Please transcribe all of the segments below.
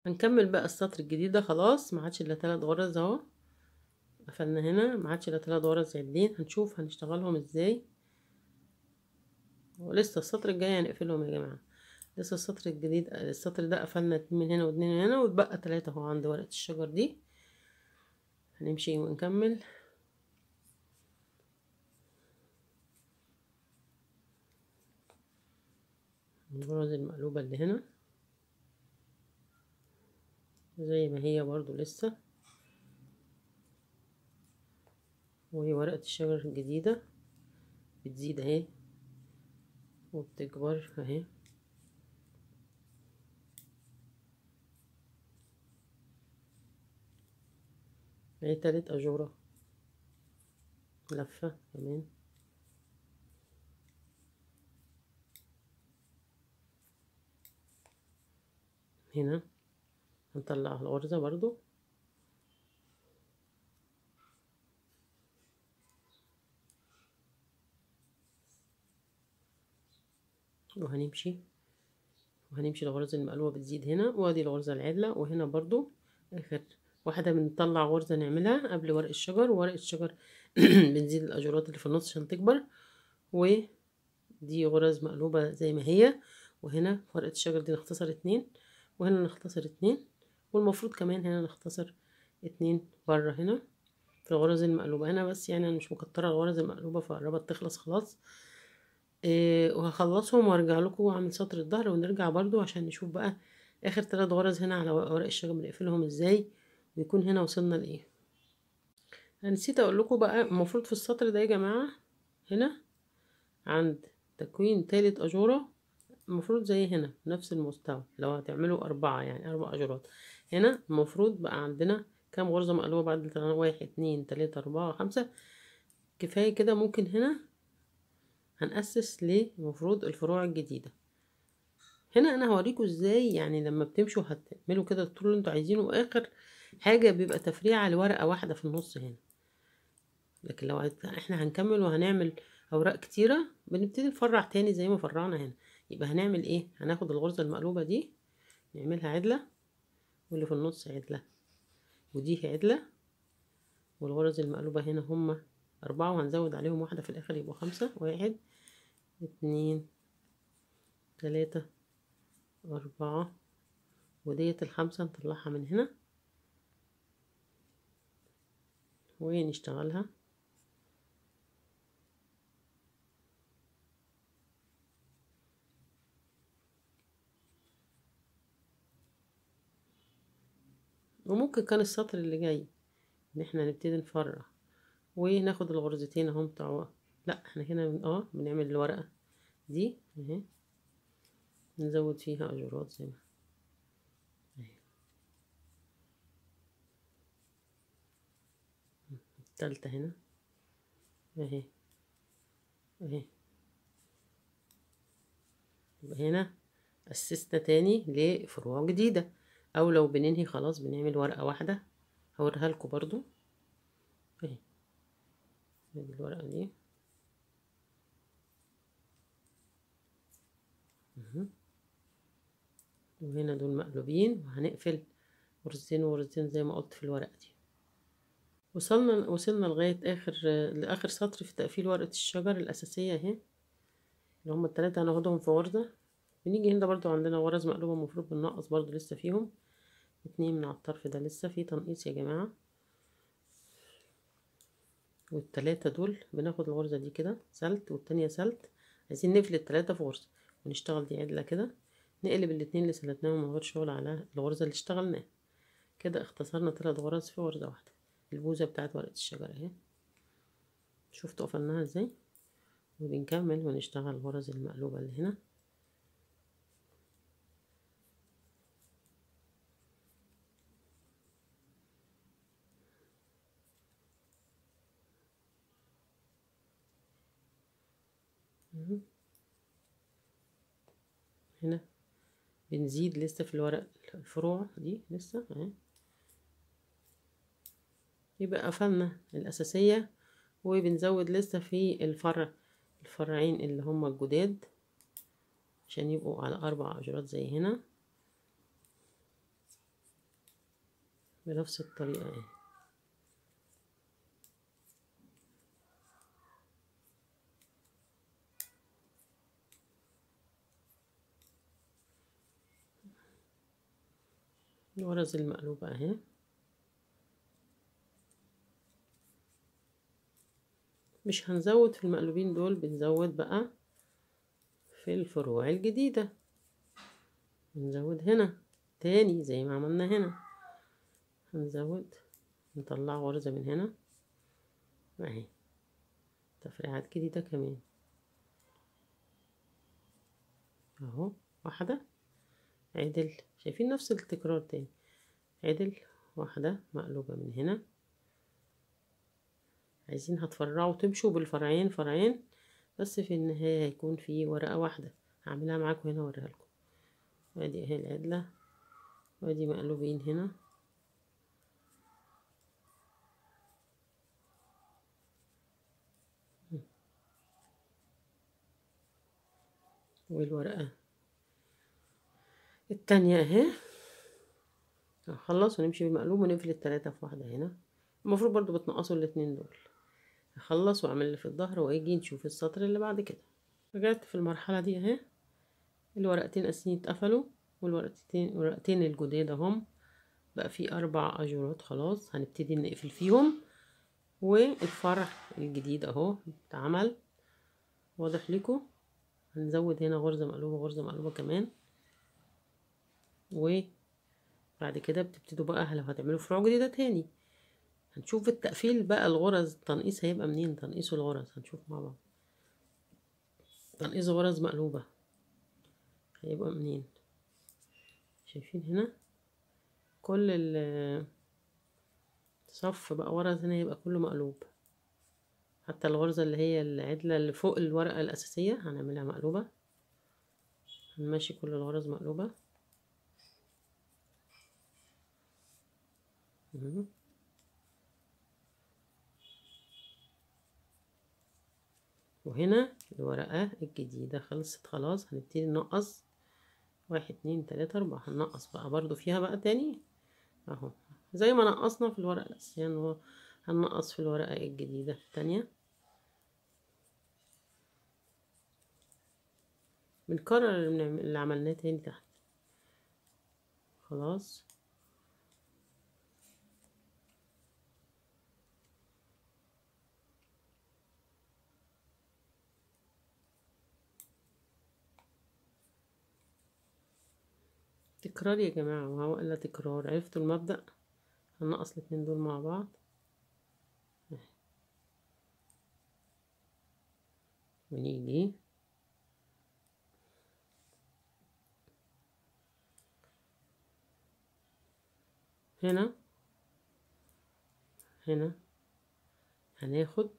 هنكمل بقى السطر الجديد ده خلاص ما عادش الا تلات غرز اهو قفلنا هنا ما عادش الا تلات غرز عدين هنشوف هنشتغلهم ازاي ولسه السطر الجاي هنقفلهم يا جماعه لسه السطر الجديد السطر ده قفلنا اتنين من هنا واتنين من هنا واتبقى تلاتة اهو عند ورقة الشجر دي هنمشي ونكمل الغرز المقلوبة اللي هنا زي ما هي برضو لسه وهي ورقة الشجر الجديدة بتزيد اهي وبتكبر اهي اهي تالت أجورة لفة كمان هنا هنطلع الغرزة برضو وهنمشي وهنمشي الغرز المقلوبة بتزيد هنا وادي الغرزة العدلة وهنا برضو اخر واحدة بنطلع غرزة نعملها قبل ورق الشجر وورق الشجر بنزيد الأجورات اللي في النص عشان تكبر ودي غرز مقلوبة زي ما هي وهنا ورقة الشجر دي نختصر اتنين وهنا نختصر اتنين والمفروض كمان هنا نختصر اتنين برا هنا في الغرز المقلوبة هنا بس يعني أنا مش مكترة الغرز المقلوبة فقربت تخلص خلاص إيه وهخلصهم وارجع لكم واعمل سطر الظهر ونرجع برضو عشان نشوف بقى اخر ثلاث غرز هنا على ورق الشجر بنقفلهم ازاي ويكون هنا وصلنا لايه انا نسيت اقول لكم بقى المفروض في السطر ده يا جماعه هنا عند تكوين تالت اجوره المفروض زي هنا نفس المستوى لو هتعملوا أربعة يعني أربع أجرات هنا المفروض بقى عندنا كام غرزة مقلوبة بعد واحد اتنين تلاتة أربعة خمسة كفاية كده ممكن هنا هنأسس لمفروض الفروع الجديدة هنا أنا هوريكم ازاي يعني لما بتمشوا هتعملوا كده الطول اللي انتوا عايزينه وآخر حاجة بيبقى تفريعة لورقة واحدة في النص هنا لكن لو احنا هنكمل وهنعمل أوراق كتيرة بنبتدي نفرع تاني زي ما فرعنا هنا يبقى هنعمل ايه هناخد الغرزة المقلوبة دي نعملها عدلة واللي في النص عدلة ودي عدلة والغرز المقلوبة هنا هما أربعة وهنزود عليهم واحدة في الآخر يبقوا خمسة واحد اتنين تلاتة أربعة وديت الخمسة نطلعها من هنا ونشتغلها وممكن كان السطر اللي جاي ان احنا نبتدي نفرع وناخد الغرزتين اهم بتوع لا احنا هنا من اه بنعمل الورقة دي اهي نزود فيها اجورات زي ما اهي التالتة هنا اهي اهي يبقى هنا أسسنا تاني لفروع جديدة او لو بننهي خلاص بنعمل ورقة واحدة هوريها لكم برضو اهي ادي الورقة دي وهنا دول مقلوبين وهنقفل غرزتين وغرزتين زي ما قلت في الورقة دي وصلنا وصلنا لغاية آخر لآخر سطر في تقفيل ورقة الشجر الأساسية اهي اللي هما التلاتة هناخدهم في غرزة بنيجي هنا برضو عندنا غرز مقلوبة المفروض بننقص برضو لسه فيهم اتنين من على الطرف ده لسه في تنقيص يا جماعة والتلاتة دول بناخد الغرزة دي كده سلت والتانية سلت عايزين نقفل التلاتة في غرزة ونشتغل دي عدلة كده نقلب الاتنين اللي سلتناهم من غير شغل على الغرزة اللي اشتغلناها كده اختصرنا تلات غرز في غرزة واحدة البوزة بتاعت ورقة الشجرة اهي شفتوا قفلناها ازاي وبنكمل ونشتغل الغرز المقلوبة اللي هنا هنا بنزيد لسه في الورق الفروع دي لسه اهي يبقى قفلنا الأساسية وبنزود لسه في الفرع الفرعين اللي هما الجداد عشان يبقوا على أربع أجرات زي هنا بنفس الطريقة اهي الغرز المقلوبة اهي مش هنزود في المقلوبين دول بنزود بقى في الفروع الجديدة نزود هنا تاني زي ما عملنا هنا هنزود نطلع غرزة من هنا اهي تفريعات جديدة كمان اهو واحدة عدل شايفين نفس التكرار تاني عدل واحدة مقلوبة من هنا عايزين هتفرعوا تمشوا بالفرعين فرعين بس في النهاية هيكون في ورقة واحدة هعملها معاكم هنا اوريها لكم وادي اهي العدلة وادي مقلوبين هنا والورقة التانية اهي هنخلص ونمشي بالمقلوب ونقفل التلاتة في واحدة هنا المفروض برضو بتنقصوا الاتنين دول هخلص واعمل اللي في الظهر واجي نشوف السطر اللي بعد كده رجعت في المرحلة دي اهي الورقتين اساسيين اتقفلوا والورقتين ورقتين الجداد اهم بقى في اربع اجورات خلاص هنبتدي نقفل فيهم والفرع الجديد اهو اتعمل واضح لكم هنزود هنا غرزة مقلوبة غرزة مقلوبة كمان وبعد كده بتبتدوا بقى لو هتعملوا فروع جديدة تاني هنشوف التقفيل بقى الغرز التنقيص هيبقى منين تنقيص الغرز هنشوف مع بعض تنقيص غرز مقلوبة هيبقى منين شايفين هنا كل ال صف بقى غرز هنا يبقى كله مقلوب حتى الغرزة اللي هي العدلة اللي فوق الورقة الأساسية هنعملها مقلوبة هنمشي كل الغرز مقلوبة وهنا الورقة الجديدة خلصت خلاص هنبتدي ننقص واحد اتنين تلاتة أربعة هننقص بقى برضو فيها بقى تاني اهو زي ما نقصنا في الورقة الأساسية يعني هننقص في الورقة الجديدة التانية بنكرر اللي عملناه تاني تحت خلاص تكرار يا جماعة ما هو إلا تكرار عرفتوا المبدأ هنقص الاتنين دول مع بعض ونيجي هنا هنا هناخد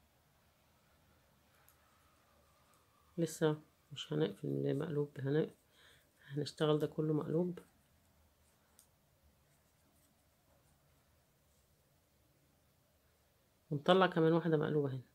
لسه مش هنقفل المقلوب هنقفل هنشتغل ده كله مقلوب ونطلع كمان واحدة مقلوبة هنا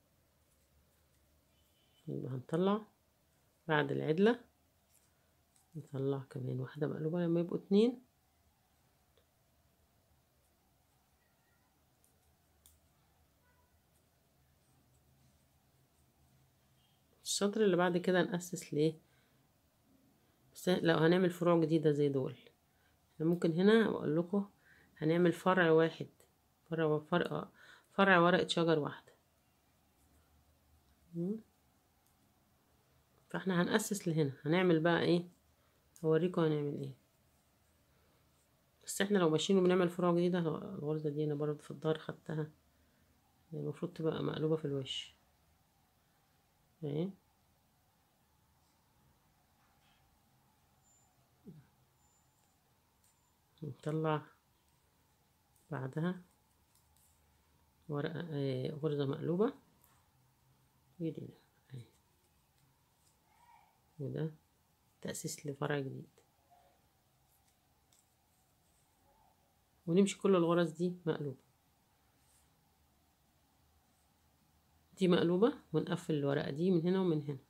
يبقى هنطلع بعد العدلة نطلع كمان واحدة مقلوبة لما يبقوا اتنين السطر اللي بعد كده نأسس ليه بس لو هنعمل فروع جديدة زي دول ممكن هنا اقول لكم هنعمل فرع واحد فرع فرع فرع ورقة شجر واحدة فاحنا هنأسس لهنا هنعمل بقى ايه هوريكم هنعمل ايه بس احنا لو ماشيين وبنعمل فروع جديدة الغرزة دي انا برضه في الظهر خدتها المفروض تبقى مقلوبة في الوش اهي نطلع بعدها ورقة آه غرزة مقلوبة جديدة اهي وده تأسيس لفرع جديد ونمشي كل الغرز دي مقلوبة دي مقلوبة ونقفل الورقة دي من هنا ومن هنا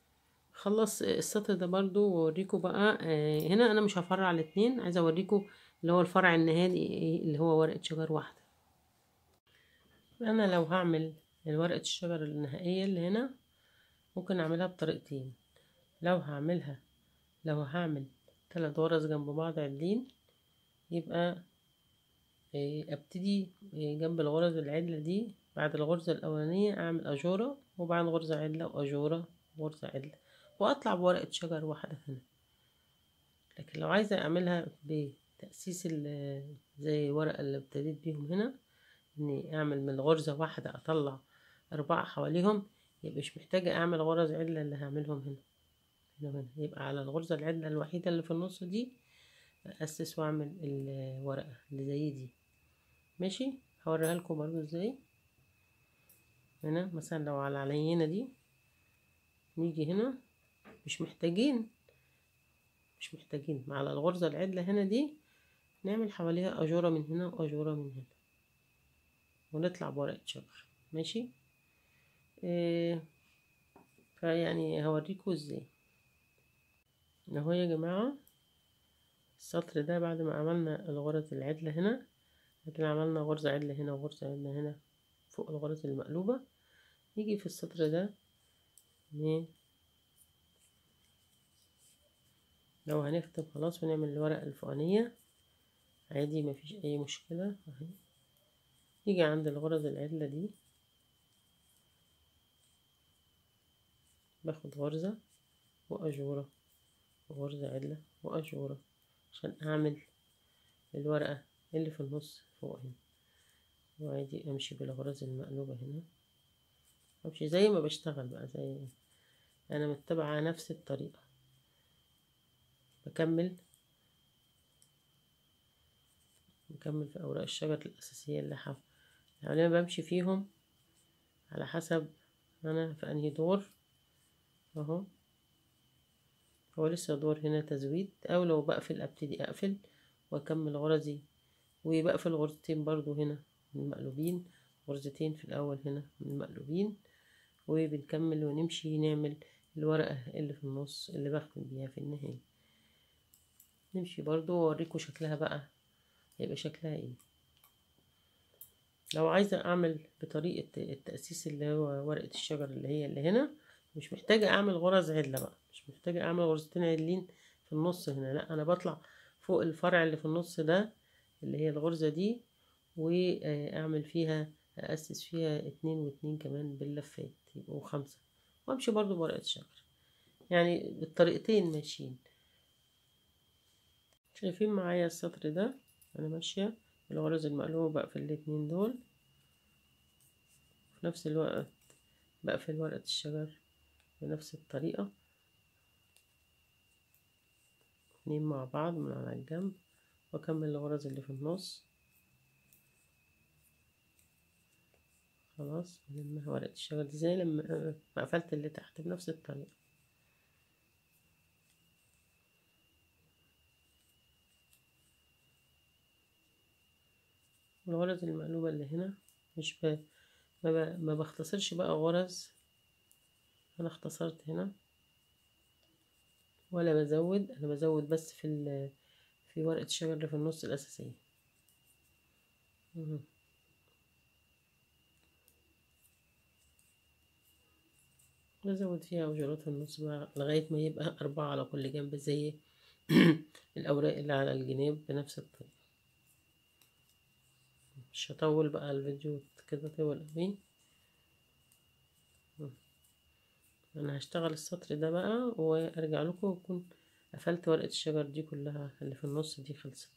خلص السطر ده برضو واوريكم بقى آه هنا انا مش هفرع الاتنين عايزه اوريكم اللي هو الفرع النهائي اللي هو ورقة شجر واحدة انا لو هعمل ورقة الشجر النهائية اللي هنا ممكن اعملها بطريقتين لو هعملها لو هعمل ثلاث غرز جنب بعض عدلين يبقى ابتدي جنب الغرز العدلة دي بعد الغرزة الأولانية أعمل أجورة وبعد غرزة عدلة وأجورة وغرزة عدلة وأطلع بورقة شجر واحدة هنا لكن لو عايزة أعملها بتأسيس زي الورقة اللي ابتديت بيهم هنا إني أعمل من غرزة واحدة أطلع أربعة حواليهم يبقى مش محتاجة أعمل غرز عدلة اللي هعملهم هنا هنا هنا يبقى على الغرزة العدلة الوحيدة اللي في النص دي أسس وأعمل الورقة اللي زي دي ماشي هوريها لكم برضو ازاي هنا مثلا لو على العينة دي نيجي هنا مش محتاجين مش محتاجين على الغرزة العدلة هنا دي نعمل حواليها أجورة من هنا وأجورة من هنا ونطلع بورقة شجر ماشي إيه فيعني هوريكم ازاي اهو يا جماعة السطر ده بعد ما عملنا الغرز العدلة هنا لكن عملنا غرزة عدلة هنا وغرزة عدلة هنا فوق الغرز المقلوبة نيجي في السطر ده لو هنختم خلاص ونعمل الورقة الفوقانية عادي مفيش أي مشكلة اهي نيجي عند الغرز العدلة دي باخد غرزة وأجورة وغرزة عدلة وأجورة عشان أعمل الورقة اللي في النص فوق هنا وعادي امشي بالغرز المقلوبة هنا امشي زي ما بشتغل بقى زي انا متبعة نفس الطريقة بكمل بكمل في اوراق الشجر الاساسية اللي حاول يعني انا بمشي فيهم على حسب انا في انهي دور اهو هو لسه دور هنا تزويد او لو بقفل ابتدي اقفل واكمل غرزي وبقفل غرزتين برضو هنا من المقلوبين غرزتين في الأول هنا من المقلوبين وبنكمل ونمشي نعمل الورقة اللي في النص اللي بختم بيها في النهاية نمشي برضو وأوريكم شكلها بقى هيبقى شكلها ايه لو عايزة أعمل بطريقة التأسيس اللي هو ورقة الشجر اللي هي اللي هنا مش محتاجة أعمل غرز عدلة بقى مش محتاجة أعمل غرزتين عدلين في النص هنا لأ أنا بطلع فوق الفرع اللي في النص ده اللي هي الغرزة دي واعمل فيها أأسس فيها اتنين واتنين كمان باللفات يبقوا خمسة وامشي برضو بورقة شجر يعني بالطريقتين ماشيين شايفين معايا السطر ده انا ماشية بالغرز المقلوبة بقفل الاتنين دول في نفس الوقت بقفل ورقة الشجر بنفس الطريقة اتنين مع بعض من على الجنب واكمل الغرز اللي في النص خلاص لما ورقة الشجر دي زي لما قفلت اللي تحت بنفس الطريقة الغرز المقلوبة اللي هنا مش ب... ما, ب... ما بختصرش بقى غرز انا اختصرت هنا ولا بزود انا بزود بس في ال... في ورقة الشجر اللي في النص الأساسية بزود فيها أوجرات في النص بقى لغاية ما يبقى أربعة على كل جنب زي الأوراق اللي على الجناب بنفس الطريقة مش هطول بقى الفيديو كده طول أوي أنا هشتغل السطر ده بقى وأرجع لكم وأكون قفلت ورقة الشجر دي كلها اللي في النص دي خلصت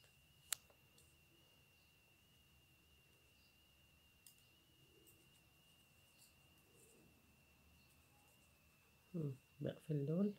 بقفل دول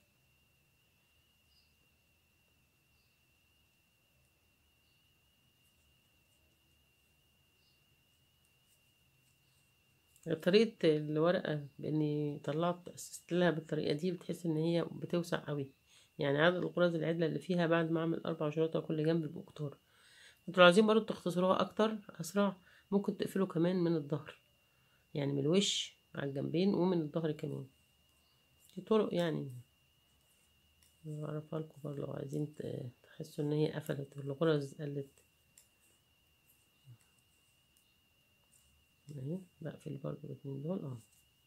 طريقة الورقة بإني طلعت أسست لها بالطريقة دي بتحس إن هي بتوسع قوي يعني عدد الغرز العدلة اللي فيها بعد ما أعمل أربع شريط على كل جنب بيبقوا كتار انتوا عايزين برضه تختصروها أكتر أسرع ممكن تقفلوا كمان من الظهر يعني من الوش على الجنبين ومن الظهر كمان دي طرق يعني أعرفها لكم برضه لو عايزين تحسوا ان هي قفلت والغرز قلت اهي بقفل برضو الاتنين دول اه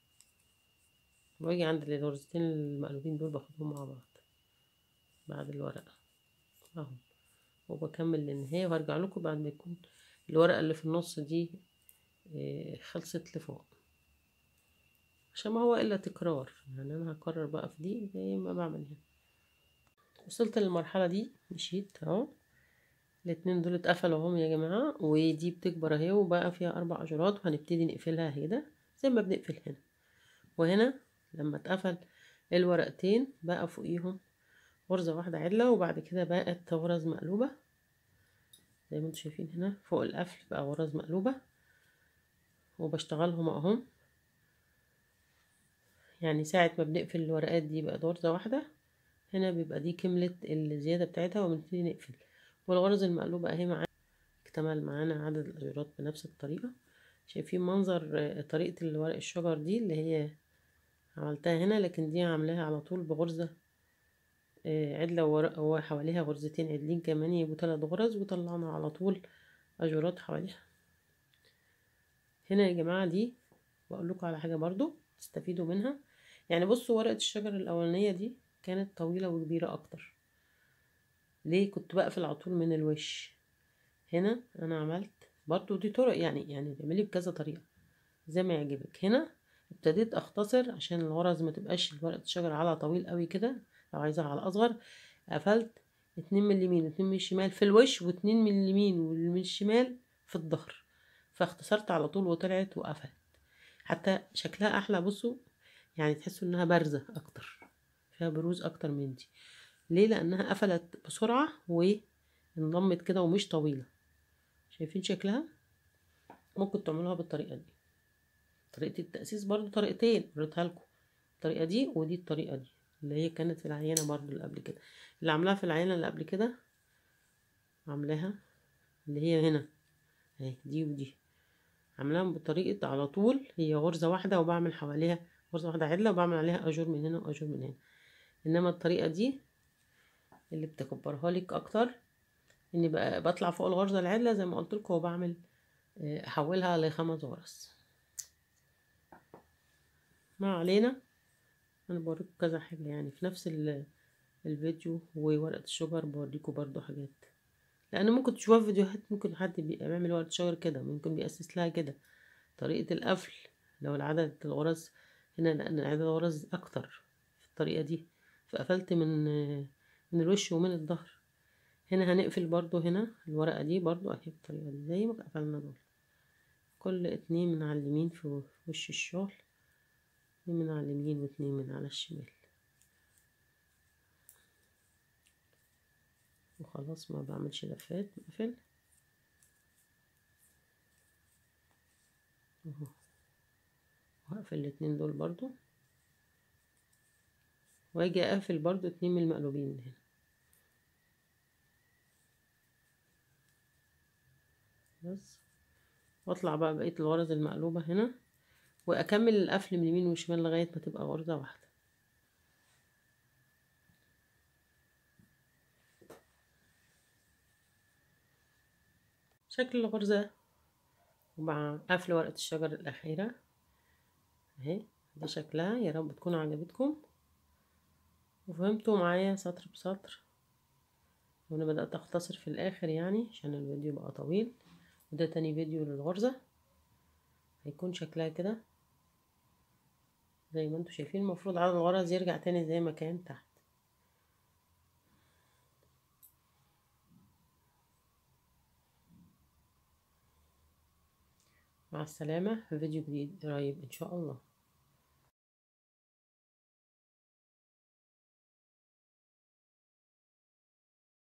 واجي عند الغرزتين المقلوبين دول باخدهم مع بعض بعد الورقة اهو وبكمل للنهاية وهرجع لكم بعد ما يكون الورقة اللي في النص دي آه، خلصت لفوق عشان ما هو الا تكرار يعني انا هكرر بقى في دي زي ما بعمل هنا وصلت للمرحلة دي مشيت اهو الاتنين دول اتقفلوا اهم يا جماعة ودي بتكبر اهي وبقى فيها اربع اجرات وهنبتدي نقفلها كده زي ما بنقفل هنا وهنا لما اتقفل الورقتين بقى فوقيهم غرزة واحدة عدلة وبعد كده بقت غرز مقلوبة زي ما انتم شايفين هنا فوق القفل بقى غرز مقلوبة وبشتغلهم اهم يعني ساعة ما بنقفل الورقات دي بقى غرزة واحدة هنا بيبقى دي كملت الزيادة بتاعتها وبنبتدي نقفل والغرز المقلوبة اهي معانا اكتمل معانا عدد الأجرات بنفس الطريقة شايفين منظر آه، طريقة الورق الشجر دي اللي هي عملتها هنا لكن دي عاملاها على طول بغرزة آه، عدلة وورق- وحواليها غرزتين عدلين كمان يبقوا تلات غرز وطلعنا على طول أجرات حواليها هنا يا جماعة دي بقول لكم على حاجة برضو تستفيدوا منها يعني بصوا ورقة الشجر الأولانية دي كانت طويلة وكبيرة أكتر ليه كنت بقفل على طول من الوش هنا أنا عملت برضو دي طرق يعني يعني تعملي بكذا طريقة زي ما يعجبك هنا ابتديت أختصر عشان الغرز ما تبقاش ورقة الشجر على طويل قوي كده لو عايزاها على أصغر قفلت اتنين من اليمين واتنين من الشمال في الوش واتنين من اليمين ومن الشمال في الظهر فاختصرت على طول وطلعت وقفلت حتى شكلها احلى بصوا يعني تحسوا انها بارزة اكتر فيها بروز اكتر من دي ليه لانها قفلت بسرعة وانضمت كده ومش طويلة شايفين شكلها ممكن تعملوها بالطريقة دي طريقة التأسيس برضو طريقتين وريتها لكم الطريقة دي ودي الطريقة دي اللي هي كانت في العينة برضو اللي قبل كده اللي عاملاها في العينة اللي قبل كده عاملاها اللي هي هنا اهي دي ودي عاملاها بطريقة على طول هي غرزة واحدة وبعمل حواليها غرزة واحدة عدلة وبعمل عليها أجور من هنا وأجور من هنا إنما الطريقة دي اللي بتكبرها لك أكتر إني بقى بطلع فوق الغرزة العدلة زي ما قلت لكم وبعمل آه، أحولها لخمس غرز ما علينا أنا بوريكم كذا حاجة يعني في نفس ال- الفيديو وورقة الشجر بوريكم برضو حاجات لان ممكن تشوفها في فيديوهات ممكن حد بيبقى بيعمل ورقة شجر كده ممكن بيأسس لها كده طريقة القفل لو العدد الغرز هنا لأن عدد الغرز أكتر في الطريقة دي فقفلت من من الوش ومن الظهر هنا هنقفل برضو هنا الورقة دي برضو أهي بالطريقة دي زي ما قفلنا دول كل اتنين من على اليمين في وش الشغل اتنين من على اليمين واتنين من على الشمال وخلاص ما بعملش لفات بقفل اهو وهقفل الاتنين دول برضو واجي اقفل برضو اتنين من المقلوبين اللي هنا بس واطلع بقى بقية الغرز المقلوبة هنا واكمل القفل من اليمين والشمال لغاية ما تبقى غرزة واحدة شكل الغرزة ومع قفل ورقة الشجر الأخيرة اهي دي شكلها يا رب تكون عجبتكم وفهمتوا معايا سطر بسطر وانا بدأت اختصر في الاخر يعني عشان الفيديو بقى طويل وده تاني فيديو للغرزة هيكون شكلها كده زي ما انتوا شايفين المفروض عدد الغرز يرجع تاني زي ما كان تحت مع السلامة في فيديو جديد قريب ان شاء الله